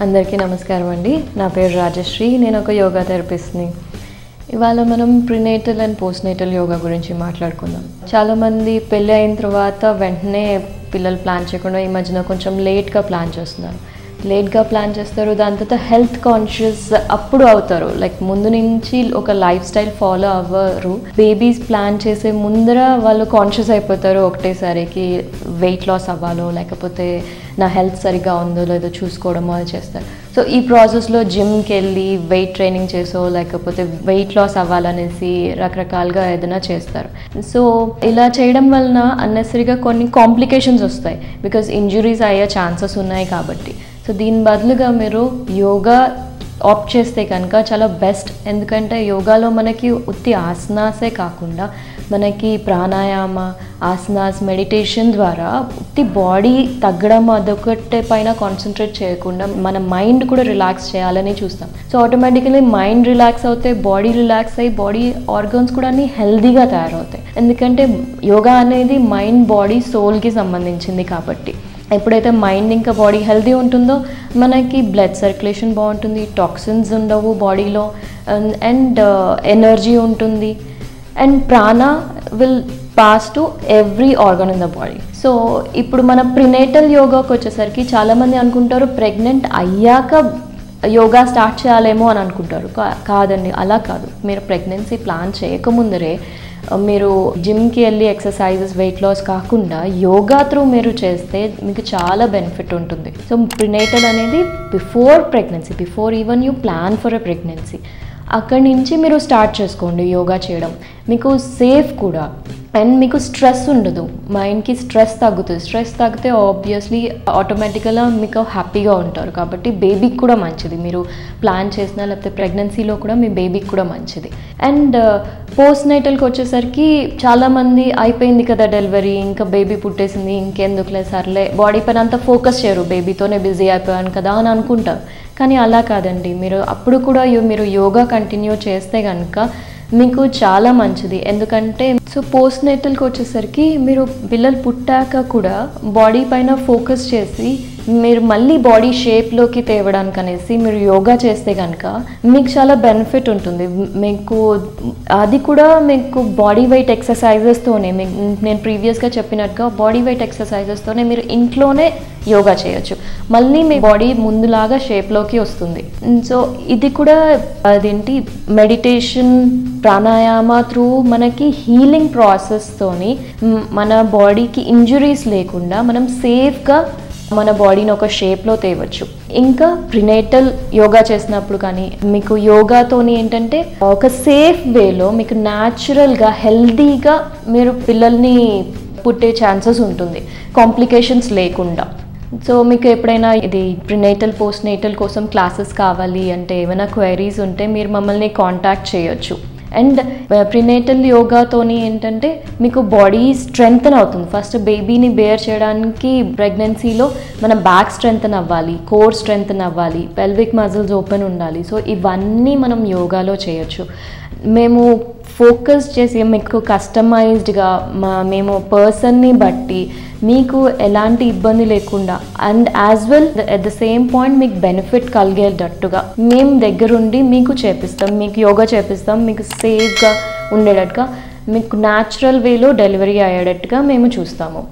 అందరికీ నమస్కారం అండి నా పేరు రాజశ్రీ నేను ఒక యోగా థెరపిస్ట్ని ఇవాళ మనం prenatal and post natal yoga గురించి మాట్లాడుకుందాం చాలామంది పెళ్ళి అయిన తర్వాత వెంటనే పిల్లలు ప్లాన్ చేయకుండా ఈ మధ్యన కొంచెం లేట్గా ప్లాన్ చేస్తున్నారు లేట్గా ప్లాన్ చేస్తారు దాని తర్వాత హెల్త్ కాన్షియస్ అప్పుడు అవుతారు లైక్ ముందు నుంచి ఒక లైఫ్ స్టైల్ ఫాలో అవ్వరు బేబీస్ ప్లాన్ చేసే ముందర వాళ్ళు కాన్షియస్ అయిపోతారు ఒకటేసారికి వెయిట్ లాస్ అవ్వాలో లేకపోతే నా హెల్త్ సరిగ్గా ఉందో లేదో చూసుకోవడమో అది చేస్తారు సో ఈ ప్రాసెస్లో జిమ్కి వెళ్ళి వెయిట్ ట్రైనింగ్ చేసో లేకపోతే వెయిట్ లాస్ అవ్వాలనేసి రకరకాలుగా ఏదైనా చేస్తారు సో ఇలా చేయడం వలన అన్నెసరిగా కొన్ని కాంప్లికేషన్స్ వస్తాయి బికాజ్ ఇంజురీస్ అయ్యే ఛాన్సెస్ ఉన్నాయి కాబట్టి సో దీని బదులుగా మీరు యోగా ఆప్ట్ చేస్తే కనుక చాలా బెస్ట్ ఎందుకంటే యోగాలో మనకి ఉత్తి ఆసనాసే కాకుండా మనకి ప్రాణాయామ ఆసనాస్ మెడిటేషన్ ద్వారా ఉత్తి బాడీ తగ్గడం అదొకటే పైన కాన్సన్ట్రేట్ చేయకుండా మన మైండ్ కూడా రిలాక్స్ చేయాలని చూస్తాం సో ఆటోమేటికలీ మైండ్ రిలాక్స్ అవుతే బాడీ రిలాక్స్ అయ్యి బాడీ ఆర్గన్స్ కూడా అన్ని హెల్దీగా తయారవుతాయి ఎందుకంటే యోగా అనేది మైండ్ బాడీ సోల్కి సంబంధించింది కాబట్టి ఎప్పుడైతే మైండ్ ఇంకా బాడీ హెల్తీ ఉంటుందో మనకి బ్లడ్ సర్క్యులేషన్ బాగుంటుంది టాక్సిన్స్ ఉండవు బాడీలో అండ్ ఎనర్జీ ఉంటుంది and prana will pass to every organ in the body so ఇప్పుడు మన ప్రినేటల్ యోగాకి వచ్చేసరికి చాలామంది అనుకుంటారు ప్రెగ్నెంట్ అయ్యాక యోగా స్టార్ట్ చేయాలేమో అని అనుకుంటారు కా- కాదండి అలా కాదు మీరు ప్రెగ్నెన్సీ ప్లాన్ చేయకముందరే మీరు జిమ్కి వెళ్ళి ఎక్సర్సైజెస్ వెయిట్ లాస్ కాకుండా యోగా త్రూ మీరు చేస్తే మీకు చాలా బెనిఫిట్ ఉంటుంది సో ప్రినేటల్ అనేది before pregnancy before even you plan for a pregnancy అక్కడి నుంచి మీరు స్టార్ట్ చేసుకోండి యోగా చేయడం మీకు సేఫ్ కూడా అండ్ మీకు స్ట్రెస్ ఉండదు మైండ్కి స్ట్రెస్ తగ్గుతుంది స్ట్రెస్ తగ్గితే ఆబ్వియస్లీ ఆటోమేటిక్గా మీకు హ్యాపీగా ఉంటారు కాబట్టి బేబీకి కూడా మంచిది మీరు ప్లాన్ చేసినా లేకపోతే ప్రెగ్నెన్సీలో కూడా మీ బేబీకి కూడా మంచిది అండ్ పోస్ట్ నైటల్కి వచ్చేసరికి చాలామంది అయిపోయింది కదా డెలివరీ ఇంకా బేబీ పుట్టేసింది ఇంకెందుకులే సర్లే బాడీ పైన అంతా ఫోకస్ చేయరు బేబీతోనే బిజీ అయిపోయాను కదా అని అనుకుంటారు కానీ అలా కాదండి మీరు అప్పుడు కూడా యో- మీరు యోగా కంటిన్యూ చేస్తే కనుక మీకు చాలా మంచిది ఎందుకంటే సో పోస్ట్ నేటల్కి వచ్చేసరికి మీరు పిల్లలు పుట్టాక కూడా బాడీ పైన ఫోకస్ చేసి మీరు మళ్ళీ బాడీ షేప్లోకి తేవడానికి అనేసి మీరు యోగా చేస్తే కనుక మీకు చాలా బెనిఫిట్ ఉంటుంది మీకు అది కూడా మీకు బాడీ వెయిట్ ఎక్సర్సైజెస్తోనే మీకు నేను ప్రీవియస్గా చెప్పినట్టుగా బాడీ వెయిట్ ఎక్సర్సైజెస్తోనే మీరు ఇంట్లోనే యోగా చేయొచ్చు మళ్ళీ మీ బాడీ ముందులాగా షేప్లోకి వస్తుంది సో ఇది కూడా అదేంటి మెడిటేషన్ ప్రాణాయామ త్రూ మనకి హీలింగ్ ప్రాసెస్తోని మ్, మన బాడీకి ఇంజురీస్ లేకుండా మనం సేఫ్గా మన బాడీని ఒక షేప్లో తేవచ్చు ఇంకా ప్రినేటల్ యోగా చేసినప్పుడు కానీ మీకు యోగాతోని ఏంటంటే ఒక సేఫ్ వేలో మీకు న్యాచురల్గా హెల్దీగా మీరు పిల్లల్ని పుట్టే ఛాన్సెస్ ఉంటుంది కాంప్లికేషన్స్ లేకుండా సో మీకు ఎప్పుడైనా ఇది ప్రినేటల్ పోస్ట్ నేటల్ కోసం క్లాసెస్ కావాలి అంటే ఏమైనా క్వైరీస్ ఉంటే మీరు మమ్మల్ని కాంటాక్ట్ చేయొచ్చు అండ్ ప్రినేటల్ యోగాతోని ఏంటంటే మీకు బాడీ స్ట్రెంగ్తన్ అవుతుంది ఫస్ట్ బేబీని బేర్ చేయడానికి ప్రెగ్నెన్సీలో మన బ్యాక్ స్ట్రెంగ్తన్ అవ్వాలి కోర్ స్ట్రెంగ్తన్ అవ్వాలి పెల్విక్ మజిల్స్ ఓపెన్ ఉండాలి సో ఇవన్నీ మనం యోగాలో చేయొచ్చు మేము ఫోకస్ చేసి మీకు కస్టమైజ్డ్గా మా మేము పర్సన్ని బట్టి మీకు ఎలాంటి ఇబ్బంది లేకుండా and as well at the same point మీకు బెనిఫిట్ కలిగేటట్టుగా మేము దగ్గరుండి మీకు చేపిస్తాం మీకు యోగా చేపిస్తాం మీకు సేఫ్గా ఉండేటట్టుగా మీకు న్యాచురల్ వేలో డెలివరీ అయ్యేటట్టుగా మేము చూస్తాము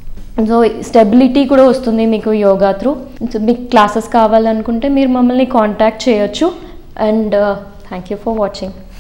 సో స్టెబిలిటీ కూడా వస్తుంది మీకు యోగా త్రూ సో మీకు క్లాసెస్ కావాలనుకుంటే మీరు మమ్మల్ని కాంటాక్ట్ చేయొచ్చు and thank you for watching